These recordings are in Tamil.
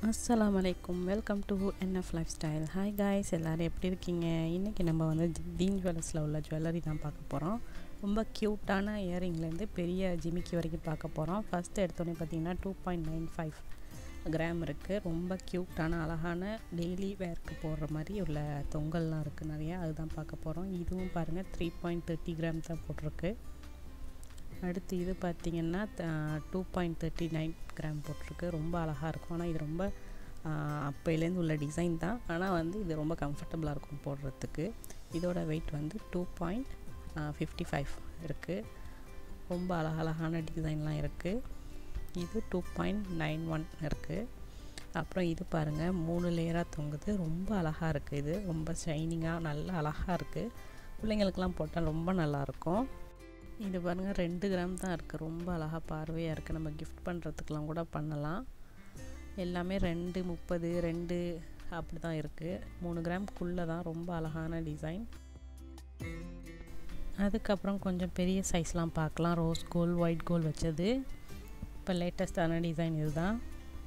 அஸ்ஸலாமு அலைக்கும் welcome to NF life style hi guys எல்லோரும் எப்படி இருக்கீங்க இன்றைக்கி நம்ம வந்து தீன் ஜுவல்லர்ஸில் உள்ள ஜுவல்லரி தான் பார்க்க போகிறோம் ரொம்ப க்யூட்டான இயரிங்லேருந்து பெரிய ஜிமிக்கி வரைக்கும் பார்க்க போகிறோம் ஃபஸ்ட்டு எடுத்தோடனே பார்த்தீங்கன்னா two point nine five gram இருக்குது ரொம்ப க்யூட்டான அழகான டெய்லி வேர்க்கு போடுற மாதிரி உள்ள தொங்கல்லாம் இருக்குது நிறையா அதுதான் பார்க்க போகிறோம் இதுவும் பாருங்கள் த்ரீ பாயிண்ட் தேர்ட்டி கிராம் தான் போட்டிருக்கு அடுத்து இது பார்த்திங்கன்னா two point thirty nine gram போட்டிருக்கு ரொம்ப அழகாக இருக்கும் ஆனால் இது ரொம்ப அப்போலேருந்து உள்ள டிசைன் தான் ஆனால் வந்து இது ரொம்ப கம்ஃபர்டபுளாக இருக்கும் போடுறதுக்கு இதோட வெயிட் வந்து டூ பாயிண்ட் ஃபிஃப்டி ஃபைவ் இருக்குது ரொம்ப அழகழகான டிசைன்லாம் இருக்குது இது டூ பாயிண்ட் நைன் ஒன் இருக்குது அப்புறம் இது பாருங்கள் மூணு லேயராக தொங்குது ரொம்ப அழகாக இருக்குது இது ரொம்ப ஷைனிங்காக நல்லா அழகாக இருக்குது பிள்ளைங்களுக்கெலாம் போட்டால் ரொம்ப நல்லாயிருக்கும் இது பாருங்கள் ரெண்டு கிராம் தான் இருக்குது ரொம்ப அழகாக பார்வையாக இருக்குது நம்ம கிஃப்ட் பண்ணுறதுக்கெலாம் கூட பண்ணலாம் எல்லாமே ரெண்டு முப்பது ரெண்டு அப்படி தான் இருக்குது மூணு கிராம்க்குள்ளே தான் ரொம்ப அழகான டிசைன் அதுக்கப்புறம் கொஞ்சம் பெரிய சைஸ்லாம் பார்க்கலாம் ரோஸ் கோல் ஒயிட் கோல் வச்சது இப்போ லேட்டஸ்டான டிசைன் இதுதான்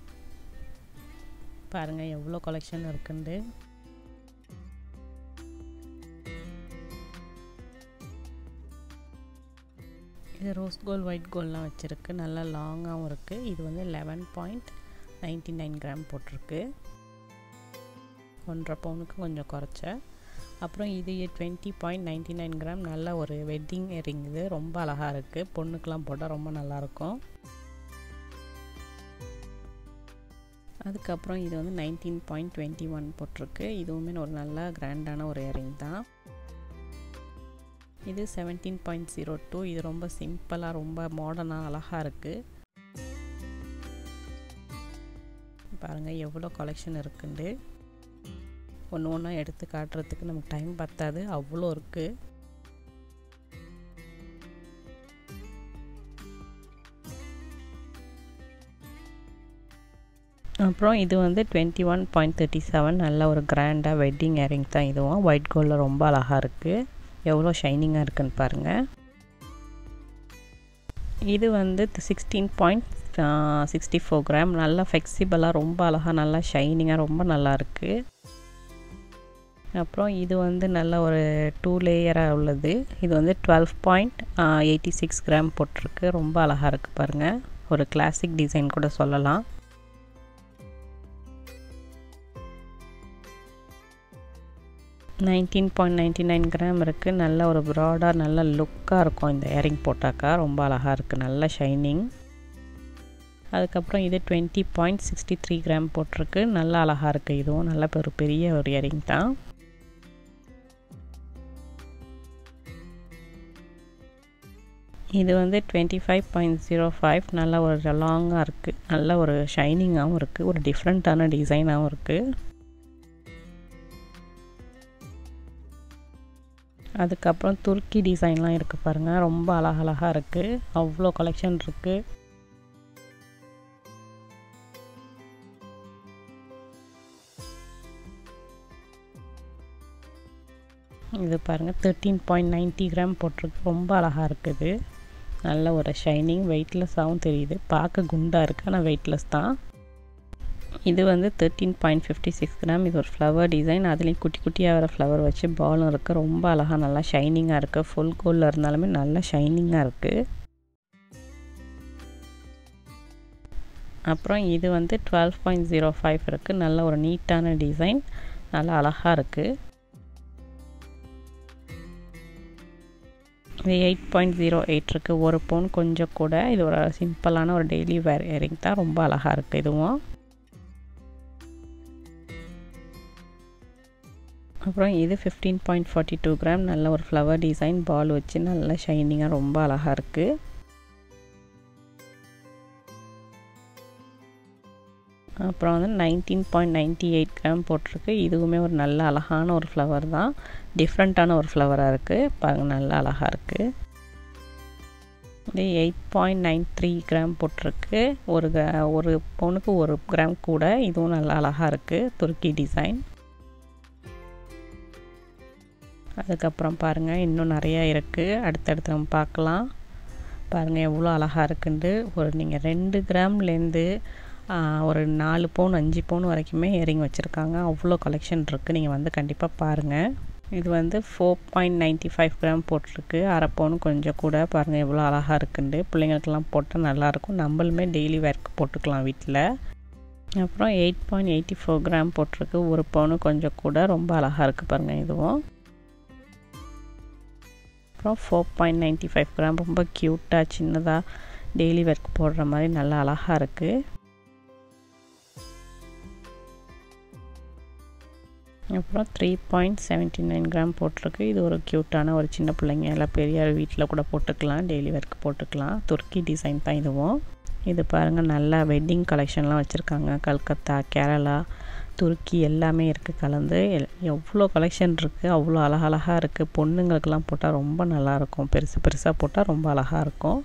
பாருங்கள் எவ்வளோ கலெக்ஷன் இருக்குண்டு இது ரோஸ் கோல் ஒயிட் கோல்லாம் வச்சுருக்கு நல்லா லாங்காகவும் இருக்குது இது வந்து eleven point ninety nine gram போட்டிருக்கு ஒன்றரை பவுனுக்கு கொஞ்சம் குறைச்ச அப்புறம் இது twenty point ninety nine gram நல்ல ஒரு வெட்டிங் இயரிங் இது ரொம்ப அழகாக இருக்குது பொண்ணுக்கெலாம் போட்டால் ரொம்ப நல்லாயிருக்கும் அதுக்கப்புறம் இது வந்து நைன்டீன் பாயிண்ட் டுவெண்ட்டி ஒன் போட்டிருக்கு இதுவுமே ஒரு நல்ல கிராண்டான ஒரு இயரிங் தான் இது செவன்டீன் பாயிண்ட் ஜீரோ டூ இது ரொம்ப சிம்பிளாக ரொம்ப மாடர்னாக அழகாக இருக்குது பாருங்கள் எவ்வளோ கலெக்ஷன் இருக்குண்டு ஒன்று ஒன்றா எடுத்து காட்டுறதுக்கு நமக்கு டைம் பத்தாது அவ்வளோ இருக்குது அப்புறம் இது வந்து twenty one point thirty seven நல்ல ஒரு கிராண்டாக வெட்டிங் இயரிங் தான் இதுவும் ஒயிட் கோல்டில் ரொம்ப அழகாக இருக்குது எவ்வளோ ஷைனிங்காக இருக்குன்னு பாருங்கள் இது வந்து sixteen point sixty four gram நல்லா ஃப்ளெக்சிபிளாக ரொம்ப அழகாக நல்லா ஷைனிங்காக ரொம்ப நல்லா இருக்குது அப்புறம் இது வந்து நல்ல ஒரு டூ லேயராக உள்ளது இது வந்து twelve point eighty six gram போட்டிருக்கு ரொம்ப அழகாக இருக்குது பாருங்கள் ஒரு கிளாசிக் டிசைன் கூட சொல்லலாம் nineteen point ninety nine gram இருக்குது நல்ல ஒரு ப்ராடாக நல்ல லுக்காக இருக்கும் இந்த இயரிங் போட்டாக்கா ரொம்ப அழகாக இருக்குது நல்ல ஷைனிங் அதுக்கப்புறம் இது twenty point sixty three gram போட்டிருக்கு நல்லா அழகாக இருக்குது இதுவும் நல்ல ஒரு பெரிய ஒரு இயரிங் தான் இது வந்து twenty five point zero five நல்ல ஒரு லாங்காக இருக்குது நல்ல ஒரு ஷைனிங்காகவும் இருக்குது ஒரு டிஃப்ரெண்ட்டான டிசைனாகவும் இருக்குது அதுக்கப்புறம் துருக்கி டிசைன்லாம் இருக்குது பாருங்கள் ரொம்ப அழகழகாக இருக்குது அவ்வளோ கலெக்ஷன் இருக்குது இது பாருங்கள் தேர்ட்டீன் பாயிண்ட் நைன்ட்டி கிராம் போட்டிருக்கு ரொம்ப அழகாக இருக்குது நல்ல ஒரு ஷைனிங் வெயிட்லெஸ்ஸாகவும் தெரியுது பார்க்க குண்டாக இருக்குது ஆனால் வெயிட்லெஸ் தான் இது வந்து thirteen point fifty six gram இது ஒரு ஃப்ளவர் டிசைன் அதுலேயும் குட்டி குட்டியாக வர ஃப்ளவர் வச்சு பாலும் இருக்குது ரொம்ப அழகாக நல்லா ஷைனிங்காக இருக்குது ஃபுல் கோல்டில் இருந்தாலுமே நல்லா ஷைனிங்காக இருக்குது அப்புறம் இது வந்து டுவெல் பாயிண்ட் ஜீரோ ஃபைவ் இருக்குது நல்ல ஒரு நீட்டான டிசைன் நல்லா அழகாக இருக்குது இது எயிட் பாயிண்ட் ஜீரோ எயிட் இருக்குது ஒரு பவுன் கொஞ்சம் கூட இது ஒரு சிம்பிளான ஒரு டெய்லி வேர் இயரிங் தான் ரொம்ப அழகாக இருக்குது இதுவும் அப்புறம் இது fifteen point forty two gram நல்ல ஒரு ஃப்ளவர் டிசைன் பால் வச்சு நல்ல ஷைனிங்காக ரொம்ப அழகாக இருக்குது அப்புறம் வந்து nineteen point ninety eight gram போட்டிருக்கு இதுவுமே ஒரு நல்ல அழகான ஒரு ஃப்ளவர் தான் டிஃப்ரெண்ட்டான ஒரு ஃப்ளவராக இருக்குது பாருங்கள் நல்ல அழகாக இருக்குது இது eight point nine three gram போட்டிருக்கு ஒரு ஒரு பவுனுக்கு ஒரு கிராம் கூட இதுவும் நல்லா அழகாக இருக்குது துருக்கி டிசைன் அதுக்கப்புறம் பாருங்கள் இன்னும் நிறையா இருக்குது அடுத்தடுத்து நம்ம பார்க்கலாம் பாருங்கள் எவ்வளோ அழகாக இருக்குன்ட்டு ஒரு நீங்கள் ரெண்டு கிராம்லேருந்து ஒரு நாலு பவுன் அஞ்சு பவுன் வரைக்குமே இயரிங் வச்சுருக்காங்க அவ்வளோ கலெக்ஷன் இருக்குது நீங்கள் வந்து கண்டிப்பாக பாருங்கள் இது வந்து four point ninety five gram போட்டிருக்கு அரை பவுன் கொஞ்சம் கூட பாருங்கள் எவ்வளோ அழகாக இருக்குண்டு பிள்ளைங்களுக்கெல்லாம் போட்டால் நல்லாயிருக்கும் நம்மளுமே டெய்லி ஒர்க் போட்டுக்கலாம் வீட்டில் அப்புறம் eight point eighty four gram போட்டிருக்கு ஒரு பவுனு கொஞ்சம் கூட ரொம்ப அழகாக இருக்குது பாருங்கள் இதுவும் அப்புறம் four point ninety five gram ரொம்ப க்யூட்டாக சின்னதாக டெய்லி ஒர்க் போடுற மாதிரி நல்லா அழகாக இருக்குது அப்புறம் three point seventy nine gram போட்டிருக்கு இது ஒரு க்யூட்டான ஒரு சின்ன பிள்ளைங்க எல்லாம் பெரிய வீட்டில் கூட போட்டுக்கலாம் டெய்லி ஒர்க் போட்டுக்கலாம் துர்க்கி டிசைன் தான் இதுவும் இது பாருங்கள் நல்லா வெட்டிங் கலெக்ஷன்லாம் வச்சுருக்காங்க கல்கத்தா கேரளா துருக்கி எல்லாமே இருக்குது கலந்து எவ்வளோ கலெக்ஷன் இருக்குது அவ்வளோ அழகழகாக இருக்குது பொண்ணுங்களுக்கெல்லாம் போட்டால் ரொம்ப நல்லாயிருக்கும் பெருசு பெருசாக போட்டால் ரொம்ப அழகாக இருக்கும்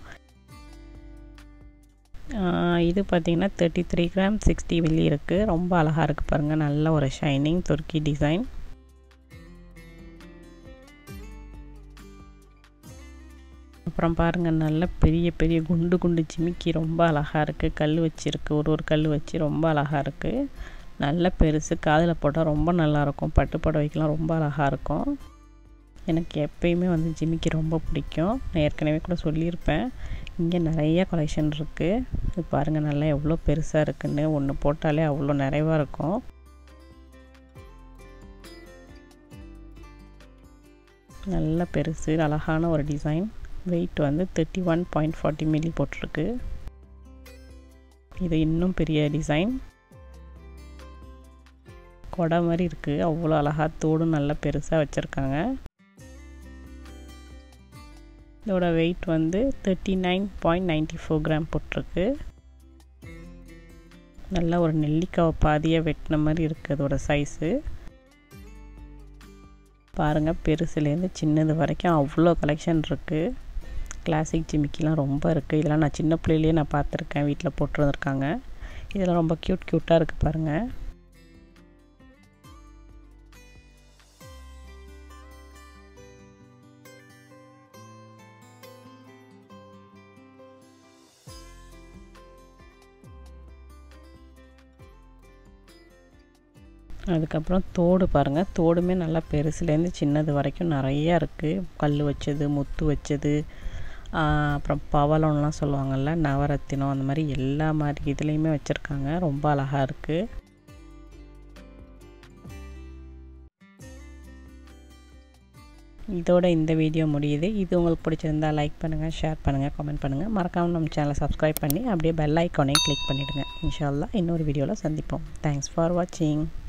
இது பார்த்திங்கன்னா தேர்ட்டி த்ரீ கிராம் சிக்ஸ்டி வெள்ளி இருக்குது ரொம்ப அழகாக இருக்குது பாருங்கள் நல்ல ஒரு ஷைனிங் துர்க்கி டிசைன் அப்புறம் பாருங்கள் நல்ல பெரிய பெரிய குண்டு குண்டு ஜிமிக்கி ரொம்ப அழகாக இருக்குது கல் வச்சுருக்கு ஒரு ஒரு கல் வச்சு ரொம்ப அழகாக இருக்குது நல்ல பெருசு காதில் போட்டால் ரொம்ப நல்லாயிருக்கும் பட்டு புடவைக்கெலாம் ரொம்ப அழகாக இருக்கும் எனக்கு எப்பயுமே வந்து ஜிமிக்கி ரொம்ப பிடிக்கும் நான் ஏற்கனவே கூட சொல்லியிருப்பேன் இங்கே நிறைய கலெக்ஷன் இருக்குது இது பாருங்கள் நல்லா எவ்வளோ பெருசாக இருக்குன்னு ஒன்று போட்டாலே அவ்வளோ நிறைவாக இருக்கும் நல்ல பெருசு அழகான ஒரு டிசைன் வெயிட் வந்து thirty one point forty milli போட்டிருக்கு இது இன்னும் பெரிய டிசைன் கொடை மாதிரி இருக்குது அவ்வளோ அழகாக தோடும் நல்லா பெருசாக வச்சுருக்காங்க இதோட வெயிட் வந்து thirty nine point ninety four gram போட்டிருக்கு நல்லா ஒரு நெல்லிக்காவை பாதியாக வெட்டின மாதிரி இருக்குது அதோட சைஸு பாருங்கள் பெருசுலேருந்து சின்னது வரைக்கும் அவ்வளோ கலெக்ஷன் இருக்குது கிளாசிக் ஜிமிக்கிலாம் ரொம்ப இருக்குது இதெல்லாம் நான் சின்ன பிள்ளையிலேயே நான் பார்த்துருக்கேன் வீட்டில் போட்டுருந்துருக்காங்க இதெல்லாம் ரொம்ப க்யூட் க்யூட்டாக இருக்குது பாருங்கள் அதுக்கப்புறம் தோடு பாருங்கள் தோடுமே நல்லா பெருசுலேருந்து சின்னது வரைக்கும் நிறையா இருக்குது கல் வச்சது முத்து வச்சது அப்புறம் பவளம்லாம் சொல்லுவாங்கள்ல நவரத்தினம் அந்த மாதிரி எல்லா மாதிரி இதுலேயுமே வச்சுருக்காங்க ரொம்ப அழகாக இருக்குது இதோட இந்த வீடியோ முடியுது இது உங்களுக்கு பிடிச்சிருந்தா லைக் பண்ணுங்கள் ஷேர் பண்ணுங்கள் கமெண்ட் பண்ணுங்கள் மறக்காமல் நம்ம சேனலை சப்ஸ்கிரைப் பண்ணி அப்படியே பெல் ஐக்கானையும் கிளிக் பண்ணிவிடுங்க இன்ஷால்லா இன்னொரு வீடியோவில் சந்திப்போம் தேங்க்ஸ் ஃபார் வாட்சிங்